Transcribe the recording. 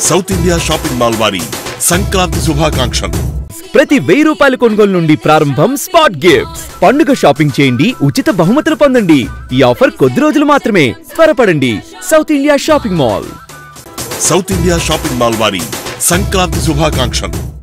south India shopping mall వారి సంక్రాంతి శుభాకాంక్షలు ప్రతి వెయ్యి రూపాయల కొనుగోలు నుండి ప్రారంభం స్పాట్ గిఫ్ట్స్ పండుగ షాపింగ్ చేయండి ఉచిత బహుమతులు పొందండి ఈ ఆఫర్ కొద్ది రోజులు మాత్రమే త్వరపడండి south India shopping mall south India shopping mall వారి సంక్రాంతి శుభాకాంక్షలు